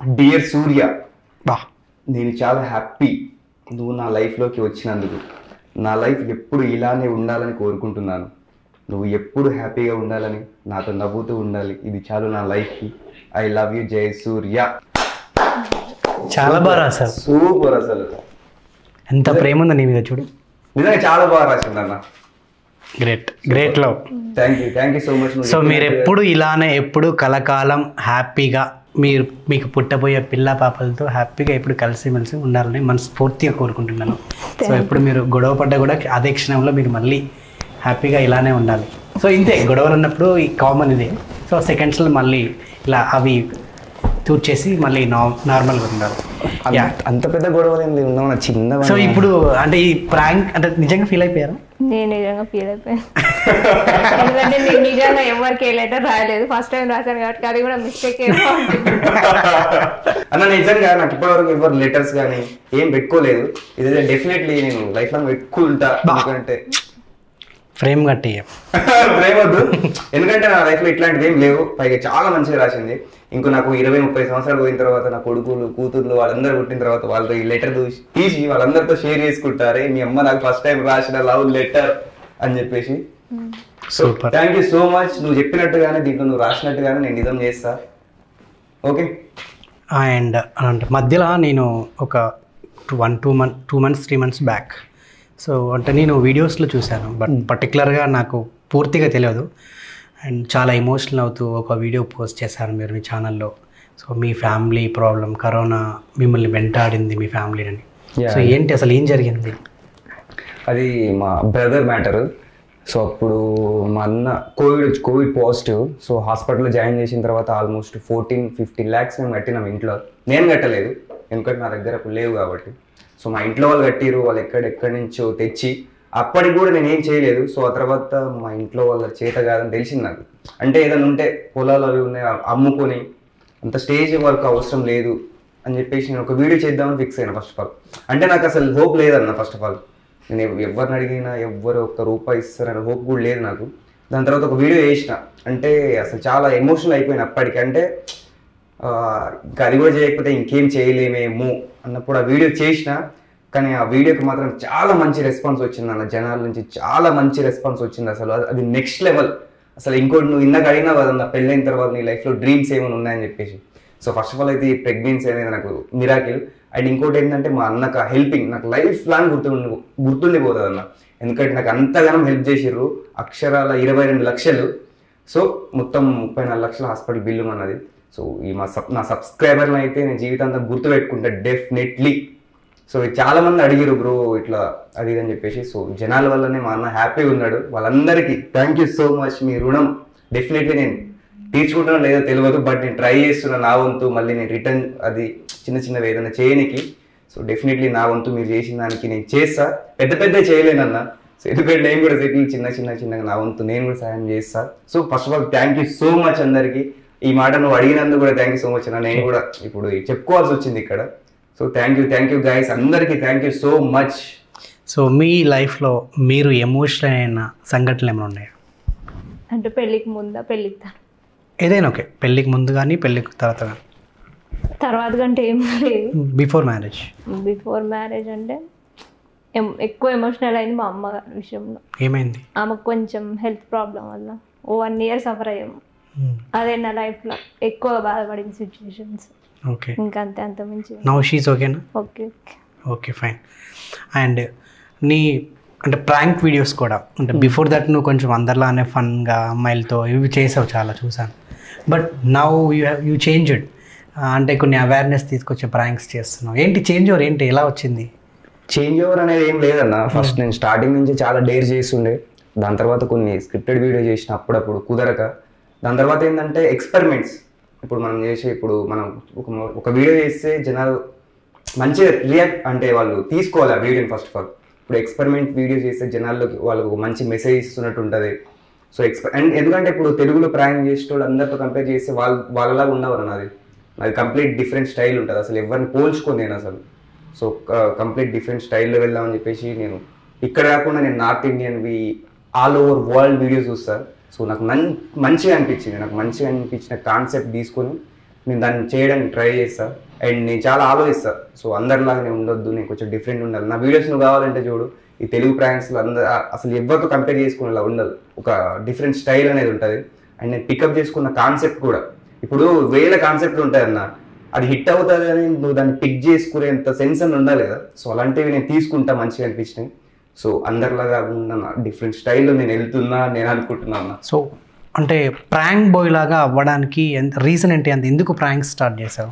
Dear సూర్య బా నేను చాలా హ్యాపీ నువ్వు నా లైఫ్లోకి వచ్చినందుకు నా లైఫ్ ఎప్పుడు ఇలానే ఉండాలని కోరుకుంటున్నాను నువ్వు ఎప్పుడు హ్యాపీగా ఉండాలని నాతో నవ్వుతూ ఉండాలి ఇది చాలు నా లైఫ్కి I love you Jaya Surya చాలా బాగా రాశారు సూపర్ అసలు ఎంత ప్రేమ ఉందో నీ మీద చూడు నిజంగా చాలా బాగా రాసింది అన్న great great love thank you thank you so much so మీరు ఎప్పుడు ఇలానే ఎప్పుడు కలకాలం హ్యాపీగా మీరు మీకు పుట్టబోయే పిల్ల పాపలతో హ్యాపీగా ఎప్పుడు కలిసిమెలిసి ఉండాలని మనస్ఫూర్తిగా కోరుకుంటున్నాను సో ఎప్పుడు మీరు గొడవ పడ్డా కూడా అదే క్షణంలో మీరు మళ్ళీ హ్యాపీగా ఇలానే ఉండాలి సో ఇంతే గొడవలు ఉన్నప్పుడు ఈ కామన్ ఇదే సో సెకండ్స్లో మళ్ళీ ఇలా అవి తూర్చేసి మళ్ళీ నార్మల్గా ఉండాలి యా అంత పెద్ద గొడవలు ఏం లేవు నా చిన్న సో ఇప్పుడు అంటే ఈ ప్రాంక్ అంటే నిజంగా ఫీల్ అయిపోయారా నేను నిజంగా ఫీల్ అయిపోయాను ఎందుకంటే నేను నిజంగా ఎవరికి ఏ లెటర్ రాయలేదు ఫస్ట్ టైం రాశాను కాబట్టి అది కూడా మిస్టేక్ ఏమో అన్న నిజంగా నాకు ఇప్పటివరకు ఎవరు లెటర్స్ కానీ ఏం పెట్టుకోలేదు ఇది డెఫినెట్లీ నేను లైఫ్ లాంగ్ పెట్టుకుంటా ఎందుకంటే ఫ్రేమ్ కట్టి ప్రేమద్దు ఎందుకంటే నా లైఫ్ లో ఇట్లాంటివి ఏం లేవు పైగా చాలా మంచిగా రాసింది ఇంకో నాకు ఇరవై ముప్పై సంవత్సరాలు పోయిన తర్వాత నా కొడుకులు కూతుర్లు వాళ్ళందరూ పుట్టిన తర్వాత వాళ్ళతో ఈ లెటర్ తీసి వాళ్ళందరితో షేర్ చేసుకుంటారే మీ అమ్మ నాకు ఫస్ట్ టైం రాసిన లవ్ లెటర్ అని చెప్పేసి so Super. Thank you so much నువ్వు చెప్పినట్టుగానే దీంట్లో నువ్వు రాసినట్టుగానే నేను నిజం చేస్తా ఓకే అండ్ అంటే మధ్యలో నేను ఒక one two month two months three months back so అంటే నేను వీడియోస్లో చూశాను బట్ పర్టికులర్గా నాకు పూర్తిగా తెలియదు అండ్ చాలా ఎమోషనల్ అవుతూ ఒక వీడియో పోస్ట్ చేశారు మీరు మీ ఛానల్లో సో మీ ఫ్యామిలీ ప్రాబ్లం కరోనా మిమ్మల్ని వెంటాడింది మీ ఫ్యామిలీని Yeah. సో ఏంటి అసలు ఏం జరిగింది అది మా బ్రదర్ మ్యాటర్ సో అప్పుడు మా అన్న కోవిడ్ వచ్చి కోవిడ్ పాజిటివ్ సో హాస్పిటల్లో జాయిన్ చేసిన తర్వాత ఆల్మోస్ట్ ఫోర్టీన్ ఫిఫ్టీన్ ల్యాక్స్ మేము కట్టినాం ఇంట్లో నేను కట్టలేదు ఎందుకంటే నా దగ్గర అప్పుడు లేవు కాబట్టి సో మా ఇంట్లో వాళ్ళు కట్టిరు వాళ్ళు ఎక్కడెక్కడి నుంచో తెచ్చి అప్పటికి కూడా నేను ఏం చేయలేదు సో ఆ తర్వాత మా ఇంట్లో వాళ్ళ చేత కాదని తెలిసింది నాకు అంటే ఏదైనా ఉంటే పొలాలు అవి ఉన్నాయి అమ్ముకొని అంత స్టేజ్ వరకు అవసరం లేదు అని చెప్పేసి నేను ఒక వీడియో చేద్దామని ఫిక్స్ అయినా ఫస్ట్ ఆఫ్ ఆల్ అంటే నాకు అసలు హోప్ లేదన్న ఫస్ట్ ఆఫ్ ఆల్ నేను ఎవ- ఎవరిని అడిగినా ఎవ్వరు ఒక్క రూపాయి ఇస్తారని హోప్ కూడా లేదు నాకు దాని తర్వాత ఒక వీడియో చేసిన అంటే అసలు చాలా ఎమోషనల్ అయిపోయిన అప్పటికి అంటే ఆ, ఇంకా అది కూడా చేయకపోతే ఇంకేం చేయలేమేమో అన్నప్పుడు ఆ వీడియో చేసిన కానీ ఆ వీడియోకి మాత్రం చాలా మంచి రెస్పాన్స్ వచ్చింది అన్న జనాల నుంచి చాలా మంచి రెస్పాన్స్ వచ్చింది అసలు అది- అది నెక్స్ట్ లెవెల్ అసలు ఇంకోటి నువ్వు ఇందాక అడిగినావు కదా నా పెళ్ళైన తర్వాత నీ లైఫ్లో డ్రీమ్స్ ఏమైనా ఉన్నాయని చెప్పేసి సో ఫస్ట్ ఆఫ్ ఆల్ అయితే ఈ ప్రెగ్నెన్సీ అనేది నాకు మిరాకిల్ అండ్ ఇంకోటి ఏంటంటే మా అన్నకు హెల్పింగ్ నాకు లైఫ్ లాంగ్ గుర్తుండి గుర్తుండిపోతుంది అన్న ఎందుకంటే నాకు అంతగానం హెల్ప్ చేసిర్రు అక్షరాల ఇరవై రెండు లక్షలు సో మొత్తం ముప్పై నాలుగు లక్షల హాస్పిటల్ బిల్లు అన్నది సో ఈ మా సబ్ నా సబ్స్క్రైబర్ని అయితే నేను జీవితాంతం గుర్తుపెట్టుకుంటా డెఫినెట్లీ సో చాలా మంది అడిగిరు బ్రో ఇట్లా అది ఇది అని చెప్పేసి సో జనాల వల్లనే మా అన్న హ్యాపీగా ఉన్నాడు వాళ్ళందరికీ థ్యాంక్ యూ సో మచ్ మీ రుణం డెఫినెట్లీ నేను తీర్చుకుంటానో లేదో తెలియదు బట్ నేను ట్రై చేస్తున్నా నా వంతు మళ్ళీ నేను రిటర్న్ అది చిన్న చిన్నవి ఏదైనా చేయనికి సో డెఫినెట్లీ నా వంతు మీరు చేసిన దానికి నేను చేస్తా పెద్ద పెద్ద చేయలేనన్న సో ఎందుకంటే నేను కూడా సెటిల్ చిన్న చిన్న చిన్నగా నా వంతు నేను కూడా సహాయం చేస్తా so first of all thank you so much అందరికీ ఈ మాట నువ్వు అడిగినందుకు కూడా థ్యాంక్ యూ సో మచ్ అన్న నేను కూడా ఇప్పుడు చెప్పుకోవాల్సి వచ్చింది ఇక్కడ so thank you thank you guys అందరికీ thank you so much so మీ లైఫ్లో మీరు ఎమోషనల్ అయిన సంఘటనలు ఏమైనా ఉన్నాయా అంటే పెళ్ళికి ముందా పెళ్ళికి తర్వాత ఏదైనా ఓకే పెళ్ళికి ముందు కానీ పెళ్ళికి తర్వాత కానీ తర్వాత కంటే ఏం లేదు బిఫోర్ మ్యారేజ్ బిఫోర్ మ్యారేజ్ అంటే ఎం- ఎక్కువ ఎమోషనల్ అయింది మా అమ్మ గారి విషయంలో ఏమైంది ఆమెకు కొంచెం హెల్త్ ప్రాబ్లం వల్ల ఓ వన్ ఇయర్ సఫర్ అయ్యాము Hmm. అదే నా లైఫ్లో ఎక్కువ బాధపడిన సిచ్యువేషన్స్ ఓకే ఇంకా అంతే అంత మించి నౌ షీజ్ ఓకేనా ఓకే ఓకే ఫైన్ అండ్ నీ అంటే ప్రాంక్ వీడియోస్ కూడా అంటే బిఫోర్ దట్ నువ్వు కొంచెం అందరిలానే ఫన్గా అమ్మాయిలతో ఇవి చేసావు చాలా చూసాను but now you have you changed అంటే కొన్ని అవేర్నెస్ తీసుకొచ్చే ప్రాంక్స్ చేస్తున్నావు ఏంటి చేంజ్ ఓవర్ ఏంటి ఎలా వచ్చింది చేంజ్ ఓవర్ అనేది ఏం లేదన్న ఫస్ట్ నేను స్టార్టింగ్ నుంచి చాలా డేర్ చేస్తుండే దాని తర్వాత కొన్ని స్క్రిప్టెడ్ వీడియో చేసిన అప్పుడప్పుడు కుదరక దాని తర్వాత ఏంటంటే ఎక్స్పెరిమెంట్స్ ఇప్పుడు మనం చేసే ఇప్పుడు మనం ఒక ఒక వీడియో చేస్తే జనాలు మంచిగా రియాక్ట్ అంటే వాళ్ళు తీసుకోవాలి ఆ వీడియోని ఫస్ట్ ఆఫ్ ఆల్ ఇప్పుడు ఎక్స్పెరిమెంట్ వీడియో చేస్తే జనాల్లోకి వాళ్ళకు ఒక మంచి మెసేజ్ ఇస్తున్నట్టు ఉంటుంది సో ఎక్స్పె అండ్ ఎందుకంటే ఇప్పుడు తెలుగులో ప్రయాణం చేసే వాళ్ళు అందరితో కంపేర్ చేస్తే వాళ్ళు వాళ్ళలాగా ఉండవరు నాది నాది కంప్లీట్ డిఫరెంట్ స్టైల్ ఉంటుంది అసలు ఎవరిని పోల్చుకొని నేను అసలు సో కంప్లీట్ డిఫరెంట్ స్టైల్లో వెళ్దామని చెప్పేసి నేను ఇక్కడ కాకుండా నేను నార్త్ ఇండియన్వి ఆల్ ఓవర్ వరల్డ్ వీడియోస్ చూస్తాను సో నాకు మన్ మంచిగా అనిపించింది నాకు మంచిగా అనిపించిన కాన్సెప్ట్ తీసుకొని నేను దాన్ని చేయడానికి ట్రై చేస్తా అండ్ నేను చాలా ఆలోచిస్తా సో అందరిలాగా నేను ఉండొద్దు నేను కొంచెం డిఫరెంట్ ఉండాలి నా వీడియోస్ నువ్వు కావాలంటే చూడు ఈ తెలుగు ప్రాంక్స్లో అందరు అసలు ఎవరితో కంపేర్ చేసుకునేలా ఉండదు ఒక డిఫరెంట్ స్టైల్ అనేది ఉంటుంది అండ్ నేను పికప్ చేసుకున్న కాన్సెప్ట్ కూడా ఇప్పుడు వేల కాన్సెప్ట్లు ఉంటాయి అన్న అది హిట్ అవుతుంది అని నువ్వు దాన్ని పిక్ చేసుకునేంత సెన్స్ అని ఉండాలి కదా సో అలాంటివి నేను తీసుకుంటా మంచిగా అనిపించినాయి సో అందరిలాగా కాకుండా డిఫరెంట్ స్టైల్లో నేను వెళ్తున్నా నేను అనుకుంటున్నా అన్న సో అంటే ప్రాంక్ బాయ్ లాగా అవ్వడానికి ఎంత రీజన్ ఏంటి అంత ఎందుకు ప్రాంక్స్ స్టార్ట్ చేసావు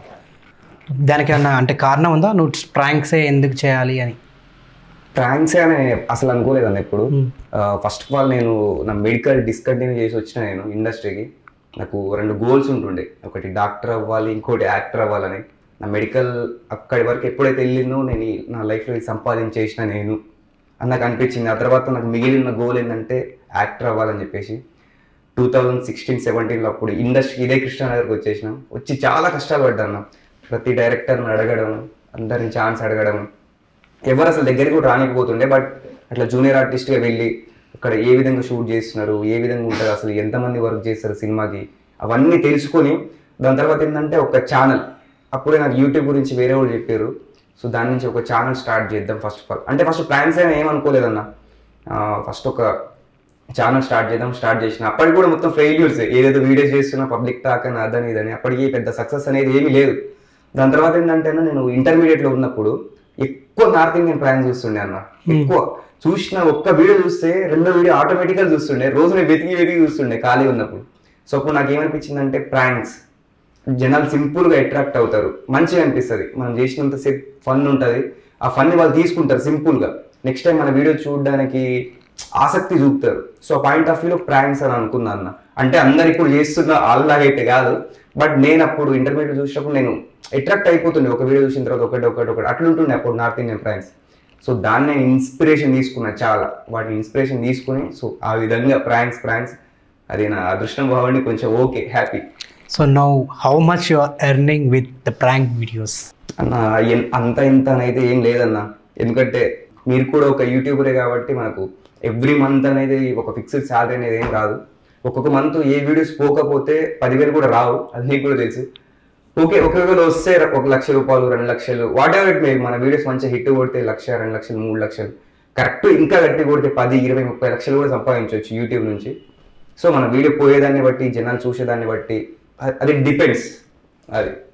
దానికి ఏమన్నా అంటే కారణం ఉందా నువ్వు ప్రాంక్సే ఎందుకు చేయాలి అని ప్రాంక్స్ అని అసలు అనుకోలేదన్న ఎప్పుడు ఫస్ట్ ఆఫ్ ఆల్ నేను నా మెడికల్ డిస్కంటిన్యూ చేసి వచ్చిన నేను ఇండస్ట్రీకి నాకు రెండు గోల్స్ ఉంటుండే ఒకటి డాక్టర్ అవ్వాలి ఇంకోటి యాక్టర్ అవ్వాలని నా మెడికల్ అక్కడి వరకు ఎప్పుడైతే వెళ్ళిందో నేను ఈ- నా లైఫ్లో ఇది సంపాదించేసిన నేను అని నాకు అనిపించింది ఆ తర్వాత నాకు మిగిలిన గోల్ ఏంటంటే యాక్టర్ అవ్వాలని చెప్పేసి టూ థౌజండ్ సిక్స్టీన్ సెవెంటీన్లో అప్పుడు ఇండస్ట్రీ ఇదే కృష్ణానగర్కి వచ్చేసినాం వచ్చి చాలా కష్టాలు పడ్డాను ప్రతి డైరెక్టర్ని అడగడం అందరిని ఛాన్స్ అడగడం ఎవరు అసలు దగ్గరికి కూడా రానికపోతుండే బట్ అట్లా జూనియర్ ఆర్టిస్ట్గా వెళ్ళి అక్కడ ఏ విధంగా షూట్ చేస్తున్నారు ఏ విధంగా ఉంటుంది అసలు ఎంతమంది వర్క్ చేస్తారు సినిమాకి అవన్నీ తెలుసుకొని దాని తర్వాత ఏంటంటే ఒక ఛానల్ అప్పుడే నాకు యూట్యూబ్ గురించి వేరే వాళ్ళు చెప్పారు సో దాని నుంచి ఒక ఛానల్ స్టార్ట్ చేద్దాం ఫస్ట్ ఆఫ్ ఆల్ అంటే ఫస్ట్ ప్లాన్స్ అయినా ఏమనుకోలేదన్న ఫస్ట్ ఒక ఛానల్ స్టార్ట్ చేద్దాం స్టార్ట్ చేసిన అప్పటికి కూడా మొత్తం ఫెయిల్యూర్స్ ఏదేదో వీడియోస్ చేస్తున్నా పబ్లిక్ టాక్ అని అదని ఇదని అప్పటికి పెద్ద సక్సెస్ అనేది ఏమీ లేదు దాని తర్వాత ఏంటంటే అన్న నేను ఇంటర్మీడియట్ లో ఉన్నప్పుడు ఎక్కువ నార్త్ ఇండియన్ ప్రాంక్ చూస్తుండే అన్న ఎక్కువ చూసిన ఒక్క వీడియో చూస్తే రెండో వీడియో ఆటోమేటిక్గా చూస్తుండే రోజు నేను వెతికి వెతికి చూస్తుండే ఖాళీ ఉన్నప్పుడు సో అప్పుడు నాకు ఏమనిపించిందంటే ప్రాంక్స్ జనాలు సింపుల్ గా అట్రాక్ట్ అవుతారు మంచిగా అనిపిస్తుంది మనం చేసినంత సేపు ఫన్ ఉంటుంది ఆ ఫన్ వాళ్ళు తీసుకుంటారు సింపుల్ గా నెక్స్ట్ టైం మన వీడియో చూడడానికి ఆసక్తి చూపుతారు సో పాయింట్ ఆఫ్ వ్యూలో ప్రాంక్స్ అని అనుకున్నా అన్న అంటే అందరు ఇప్పుడు చేస్తున్న వాళ్ళలాగైతే కాదు బట్ నేను అప్పుడు ఇంటర్మీడియట్ చూసినప్పుడు నేను అట్రాక్ట్ అయిపోతుండే ఒక వీడియో చూసిన తర్వాత ఒకటి ఒకటి ఒకటి అట్లుంటుండే అప్పుడు నార్త్ ఇండియన్ ప్రాంక్స్ సో దాన్ని నేను ఇన్స్పిరేషన్ తీసుకున్నా చాలా వాటిని ఇన్స్పిరేషన్ తీసుకుని సో ఆ విధంగా ప్రాంక్స్ ప్రాంక్స్ అది నా అదృష్టం బాగుండి కొంచెం okay happy so now how much you are earning with the prank videos అన్న ఎన్- అంత ఇంత అనేది ఏం లేదన్న ఎందుకంటే మీరు కూడా ఒక యూట్యూబరే కాబట్టి మనకు ఎవ్రీ మంత్ అనేది ఒక ఫిక్స్డ్ శాలరీ అనేది ఏం రాదు ఒక్కొక్క మంత్ ఏ వీడియోస్ పోకపోతే పదివేలు కూడా రావు అది నీకు కూడా తెలుసు ఓకే ఒకవేళ వస్తే ఒక లక్ష రూపాయలు రెండు లక్షలు వాట్ ఎవర్ ఇట్ మే మన వీడియోస్ మంచిగా హిట్ కొడితే లక్ష రెండు లక్షలు మూడు లక్షలు కరెక్ట్ ఇంకా గట్టి కొడితే పది ఇరవై ముప్పై లక్షలు కూడా సంపాదించవచ్చు యూట్యూబ్ నుంచి సో మన వీడియో పోయేదాన్ని బట్టి జనాలు చూసేదాన్ని బట్టి అ- అది డిపెండ్స్ అది